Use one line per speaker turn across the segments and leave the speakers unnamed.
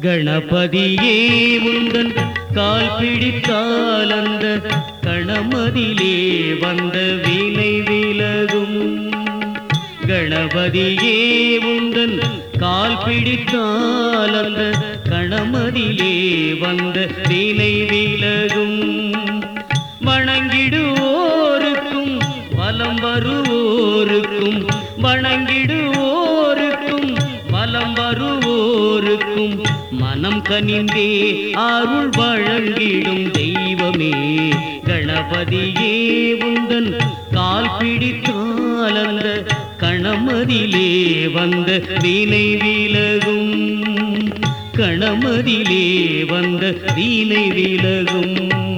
கணபதியே உந்தன் கால் பிடித்தால் அந்த கணமதிலே வந்த வினை விலகும் கணபதியே உந்தன் கால் பிடித்தால் அந்த கணமதிலே வந்த வினை விலகும் வணங்கிடுவோருக்கும் வலம் வருவோருக்கும் வணங்கிடுவோருக்கும் வலம் வருவோருக்கும் மனம் கனிந்தே அருள் வழங்கிடும் தெய்வமே கணபதியே உந்தன் கால் பிடித்தால் அந்த கணமதிலே வந்த வீணை விலகும் கணமதிலே வந்த வீணை விலகும்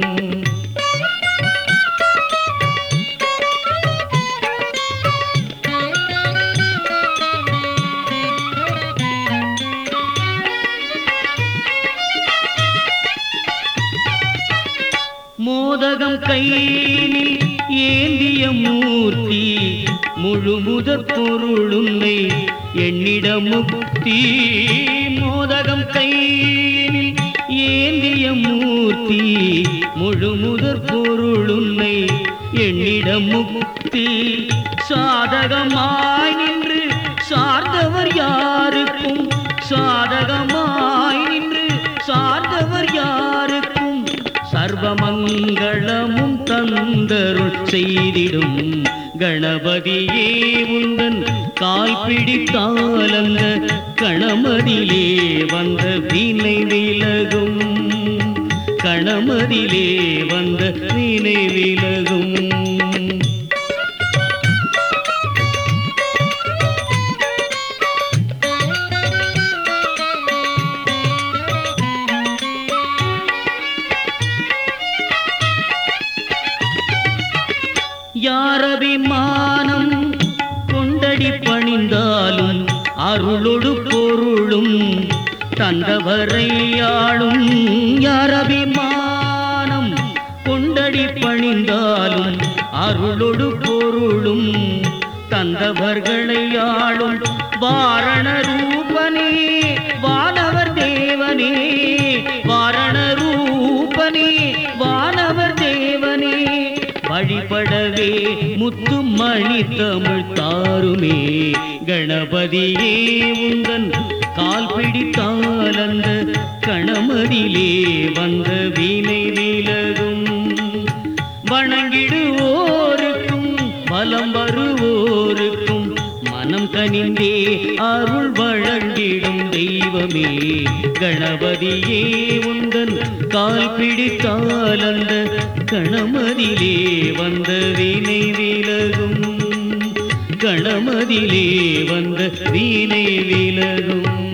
மோதகம் கையினில் ஏந்திய மூர்த்தி முழுமுதற் பொருளுன்னை எண்ணிட முக்தி மோதகம் கையினில் ஏந்திய மூர்த்தி முழுமுதற் பொருளுன்னை எண்ணிட முக்தி சாதகமாய் நின்று சார்ந்தவர் யாருக்கும் சாதகமாய் நின்று சார்ந்தவர் யாருக்கும் சர்வமங்களமும் தந்தருள் செய்திடும் கணபதியே உந்தன் கால் பிடித்தால் அந்த கணமதிலே வந்த வீணை விலகும் கணமதிலே வந்த வீணை விலகும் யாரபிமானம் கொண்டடி பணிந்தாலும் அருளொடு பொருளும் தந்தவரையாளும் யாரபிமானம் கொண்டடி பணிந்தாலும் அருளொடு பொருளும் தந்தவர்களை ஆளும் வாரண ரூபனே வானவர் தேவனே வாரண ரூபனே வானவர் தேவனே வழிபடவே முத்துமணி தமிழ் தாருமே கணபதியே உந்தன் கால் பிடித்தால் அந்த கணமதிலே வந்த வீணை விலகும் வணங்கிடுவோருக்கும் வலம் வருவோருக்கும் மனம் கனிந்தே அருள் வழங்கிடும் தெய்வமே கணபதியே உந்தன் கால் பிடித்தால் அந்த கணமதிலே வந்த வீணை விலகும் கணமதிலே வந்த வீணை விலகும்